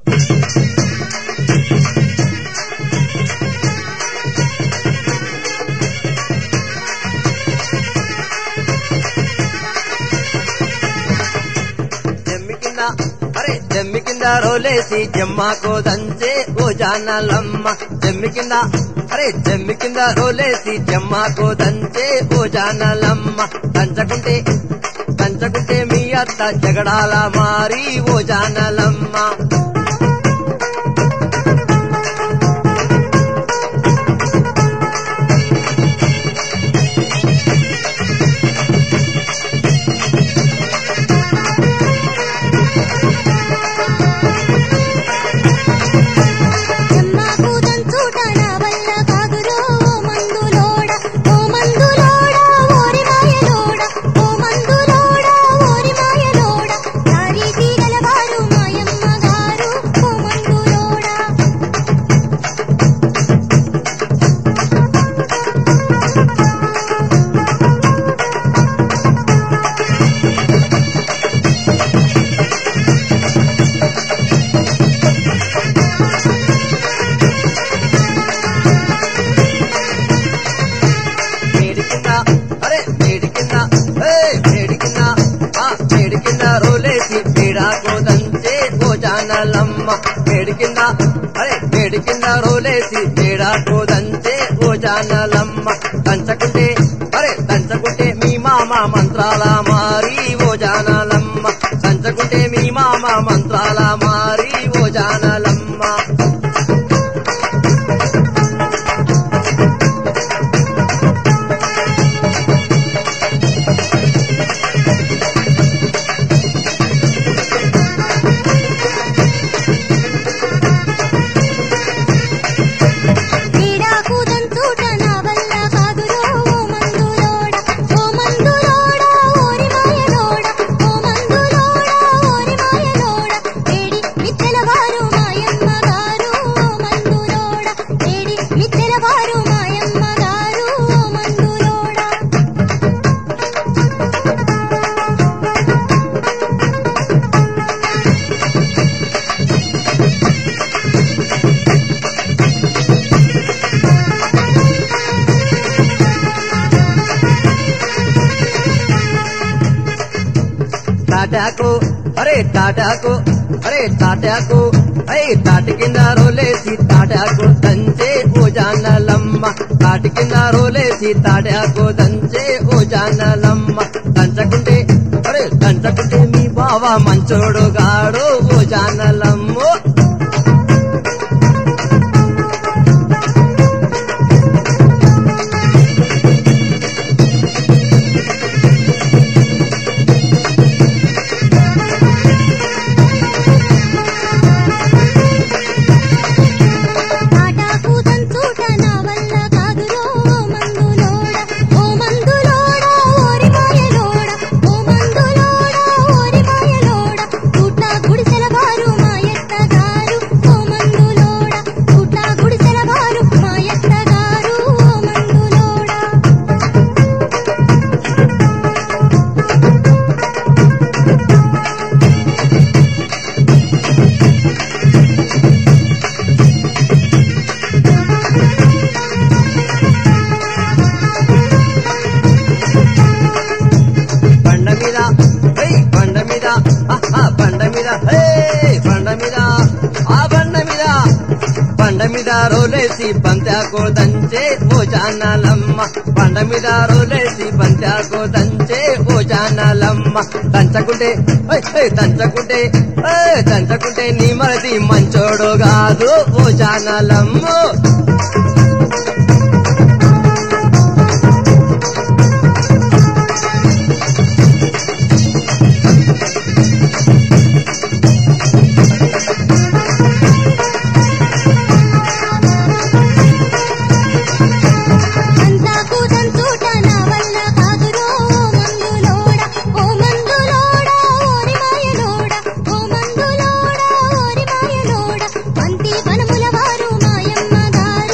జమ్మి కింద అరే జమ్మి కింద రోలేసి జమ్మాకో దంచే ఓ జానలమ్మ జమ్మి కింద అరే జమ్మి కింద రోలేసి జమ్మాకో దంచే ఓ జానలమ్మ దంచకుంటే దంచకుంటే మీ అత్త జగడాల మారి ఓ జానలమ్మ జమ్మాకు దంచుట నా వల్ల కాదురో ఓ మందులోడ ఓ మందులోడ ఓరి మాయలోడ ఓ మందులోడ ఓరి మాయలోడ దారి తీగలవారు మాయమ్మ గారు ఓ మందులోడ వేడి కింద అరే వేడి కింద ఏయ్, వేడి కింద ఆ వేడి కింద రోలేసి పీడాకో దంచే ఓ జానలమ్మ వేడి కింద అరే వేడి కింద రోలేసి పీడాకో దంచే ఓ జానలమ్మ దంచకుంటే అరే దంచకుంటే మీ మామ మంత్రాల మారి ఓ జానలమ్మ దంచకుంటే మీ మామ మంత్రాల మారి ఓ జానలమ్మ పీడాకు దంచుట నా వల్ల కాదురో ఓ మందులోడ ఓ మందులోడ ఓరి మాయలోడ ఓ మందులోడ ఓరి మాయలోడ వేడి మిత్తెలవారు మాయమ్మ గారు ఓ మందులోడ వేడి మిత్తెలవారు మాయమ్మ గారు ఓ మందులోడ తాటాకు అరే తాటాకు అరే తాటాకు అరే తాటి కింద రోలేసి తాటాకు దంచే ఓ జానలమ్మ తాటి కింద రోలేసి తాటాకు దంచే ఓ జానలమ్మ దంచకుంటే అరే దంచకుంటే మీ బావ మంచోడు గాడు ఓ జానలమ్మో తాటాకు దంచుట నా వల్ల కాదురో ఓ మందులోడ ఓ మందులోడ ఓరి మాయలోడ ఓ మందులోడ ఓరి మాయలోడ గుట్ల గుడిసెల వారు మాయత్త గారు ఓ మందులోడ గుట్ల గుడిసెల వారు మాయత్త గారు ఓ మందులోడ బండ మీద ఏయ్ బండ మీద ఆహా, బండ మీద ఏయ్ బండ మీద ఆ బండ మీద బండ మీద రోలేసి బంతాకో దంచే ఓ జానాలమ్మ బండ మీద రోలేసి బంతాకో దంచే ఓ జానాలమ్మ దంచకుంటే ఏయ్, ఏయ్, దంచకుంటే ఏయ్, దంచకుంటే నీ మరది మంచోడు కాదు ఓ జానాలమ్మ అంతాకు దంచుట నా వల్ల కాదురో ఓ మందులోడ ఓ మందులోడ ఓరి మాయలోడ ఓ మందులోడ ఓరి మాయలోడ పంతి వనముల వారు మాయమ్మ గారు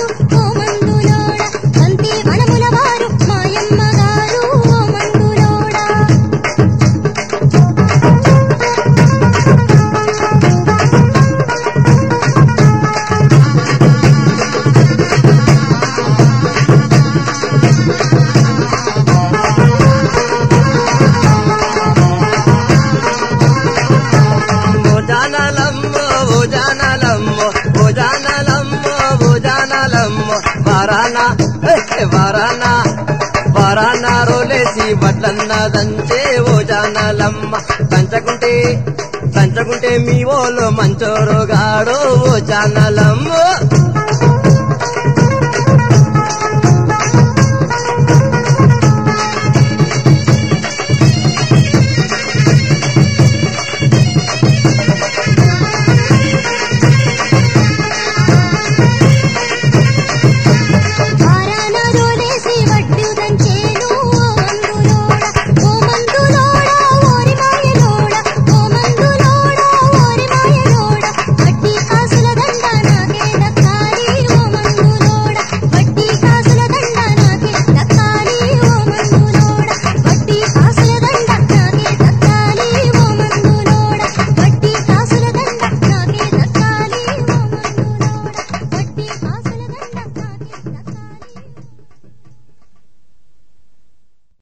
వడ్లన్న దంచే ఓ జానలమ్మ దంచకుంటే దంచకుంటే మీ ఓలో మంచోరు గాడు ఓ జానలమ్మ